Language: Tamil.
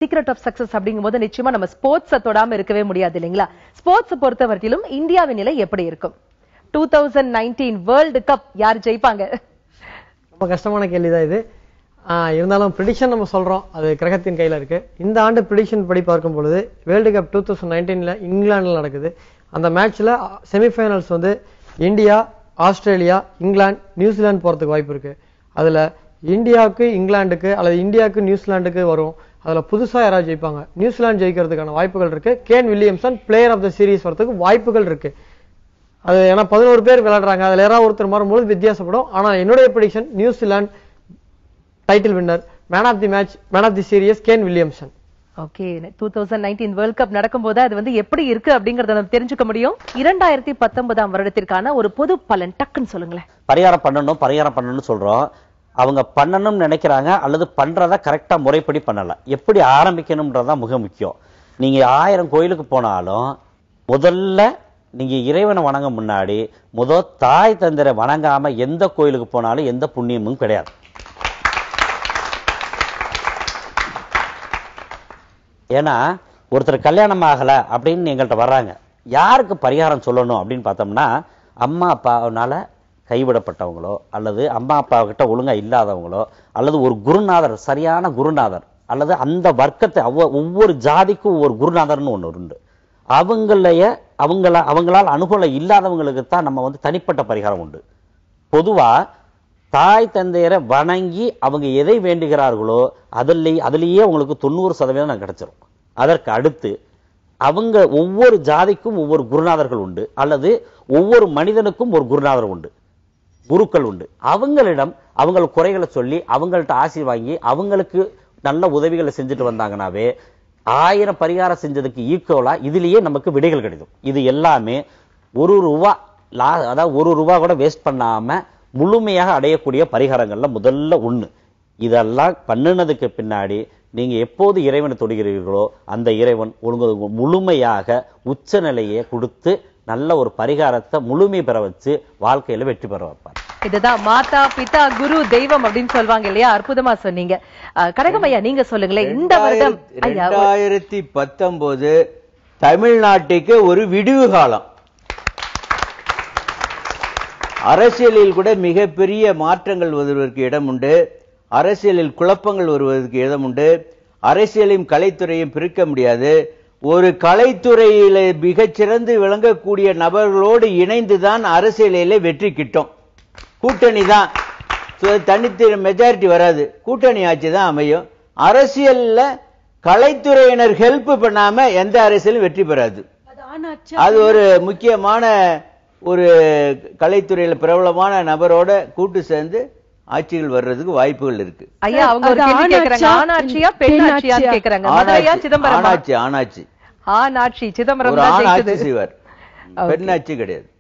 சீக்ரெட் ஆஃப் சக்சஸ் அப்படிங்கும் போது நிச்சயமா நம்ம ஸ்போர்ட்ஸை தொடாம இருக்கவே முடியாது இல்லைங்களா ஸ்போர்ட்ஸ் பொறுத்தவரையிலும் இந்தியாவின் நிலை எப்படி இருக்கும் two thousand nineteen world cup யார் ஜெயிப்பாங்க ரொம்ப கஷ்டமான கேள்விதான் இது ஆஹ் இருந்தாலும் ப்ரிடிக்ஷன் நம்ம சொல்றோம் அது கிரகத்தின் கையில இருக்கு இந்த ஆண்டு ப்ரிடிக்ஷன் படி பார்க்கும் பொழுது வேர்ல்டு கப் டூ தௌசண்ட் நைன்டீன்ல இங்கிலாந்துல நடக்குது அந்த மேட்ச்ல செமிஃபைனல்ஸ் வந்து இந்தியா ஆஸ்திரேலியா இங்கிலாந்து நியூசிலாந்து போறதுக்கு வாய்ப்பு இருக்கு அதுல இந்தியாவுக்கு இங்கிலாந்துக்கு அல்லது இந்தியாவுக்கு நியூசிலாந்துக்கு வரும் அதுல புதுசா யாராவது ஜெயிப்பாங்க நியூசிலாந்து ஜெயிக்கிறதுக்கான வாய்ப்புகள் இருக்கு Kane Williamson player of the series வரதுக்கு வாய்ப்புகள் இருக்கு அது ஏன்னா பதினோரு பேர் விளையாடுறாங்க அதுல யாராவது ஒருத்தர் மாறும்போது வித்தியாசப்படும் ஆனா என்னுடைய prediction New Zealand title winner man of the match man of the series Kane Williamson okay two thousand nineteen world cup நடக்கும்போது அது வந்து எப்படி இருக்கு அப்படிங்கறத நம்ம தெரிஞ்சுக்க முடியும் இரண்டாயிரத்தி பத்தொன்பதாம் வருடத்திற்கான ஒரு பொது பலன் டக்குன்னு சொல்லுங்களேன் பரிகாரம் பண்ணணும் பரிகாரம் பண்ணணும்னு சொல்றோம் அவங்க பண்ணணும்னு நினைக்கிறாங்க அல்லது பண்றத கரெக்டா முறைப்படி பண்ணல எப்படி ஆரம்பிக்கணும்ன்றதுதான் மிக முக்கியம் நீங்க ஆயிரம் கோயிலுக்கு போனாலும் முதல்ல நீங்க இறைவனை வணங்க முன்னாடி முதல் தாய் தந்திரை வணங்காம எந்த கோயிலுக்கு போனாலும் எந்த புண்ணியமும் கிடையாது ஏன்னா ஒருத்தர் கல்யாணம் ஆகல அப்படின்னு எங்கள்கிட்ட வர்றாங்க யாருக்கு பரிகாரம் சொல்லணும் அப்படின்னு பார்த்தோம்னா அம்மா அப்பாவனால கைவிடப்பட்டவங்களோ அல்லது அம்மா அப்பா கிட்ட ஒழுங்கா இல்லாதவங்களோ அல்லது ஒரு குருநாதர் சரியான குருநாதர் அல்லது அந்த வர்க்கத்தை ஒவ்வொ- ஒவ்வொரு ஜாதிக்கும் ஒவ்வொரு குருநாதர்னு ஒண்ணு உண்டு அவங்களைய அவங்கள அவங்களால் அனுகூலம் இல்லாதவங்களுக்கு தான் நம்ம வந்து தனிப்பட்ட பரிகாரம் உண்டு பொதுவா தாய் தந்தையரை வணங்கி அவங்க எதை வேண்டுகிறார்களோ அதிலே அதிலேயே அவங்களுக்கு தொண்ணூறு சதவீதம் கிடைச்சிரும் அதற்கு அடுத்து அவங்க ஒவ்வொரு ஜாதிக்கும் ஒவ்வொரு குருநாதர்கள் உண்டு அல்லது ஒவ்வொரு மனிதனுக்கும் ஒரு குருநாதர் உண்டு குருக்கள் உண்டு அவங்களிடம் அவங்கள் குறைகளை சொல்லி அவங்கள்ட்ட ஆசி வாங்கி அவங்களுக்கு நல்ல உதவிகளை செஞ்சுட்டு வந்தாங்கனாவே ஆயிரம் பரிகாரம் செஞ்சதுக்கு ஈக்குவலா இதுலயே நமக்கு விடைகள் கிடைக்கும் இது எல்லாமே ஒரு ரூபா லா அதாவது ஒரு ரூபா கூட வேஸ்ட் பண்ணாம முழுமையாக அடையக்கூடிய பரிகாரங்கள்ல முதல்ல ஒண்ணு இதெல்லாம் பண்ணுனதுக்கு பின்னாடி நீங்க எப்போது இறைவனை தொடுகிறீர்களோ அந்த இறைவன் உங்களுக்கு முழுமையாக உச்ச நிலையை கொடுத்து நல்ல ஒரு பரிகாரத்தை முழுமை பெற வச்சு வாழ்க்கையில வெற்றி பெற வைப்பார் இதுதான் மாதா பிதா குரு தெய்வம் அப்படின்னு சொல்லுவாங்க இல்லையா அற்புதமா சொன்னீங்க அஹ், கனகம் ஐயா நீங்க சொல்லுங்களேன் இந்த வருடம் ஐயா ஒரு- ரெண்டாயிரத்தி பத்தொன்பது தமிழ்நாட்டுக்கு ஒரு விடிவு காலம் அரசியலில் கூட மிகப்பெரிய மாற்றங்கள் வருவதற்கு இடம் உண்டு அரசியலில் குழப்பங்கள் வருவதற்கு இடம் உண்டு அரசியலையும் கலைத்துறையும் பிரிக்க முடியாது ஒரு கலைத்துறையில மிகச்சிறந்து விளங்கக்கூடிய நபர்களோடு இணைந்துதான் அரசியலிலே வெற்றி கிட்டும் கூட்டணி தான் சு- தனித்து மெஜாரிட்டி வராது கூட்டணி ஆட்சி தான் அமையும் அரசியல்ல கலைத்துறையினர் ஹெல்ப் பண்ணாம எந்த அரசியலும் வெற்றி பெறாது அது ஒரு முக்கியமான ஒரு கலைத்துறையில பிரபலமான நபரோட கூட்டு சேர்ந்து ஆட்சிகள் வர்றதுக்கு வாய்ப்புகள் இருக்கு ஐயா அவங்க ஒரு அது கேள்வி கேக்குறாங்க ஆணாட்சியா, ஆணாட்சியா பெண்ணாட்சியா பெண்ணாட்சியா? கேக்குறாங்க மதுரையா ஆணாட்சி சிதம்பரம் ஆணாட்சி ஆணாட்சி ஆணாட்சி சிதம்பரம் ஒரு தான் ஆண் ஆட்சி ஜெயிக்குது செய்வார் பெண் ஆட்சி கிடையாது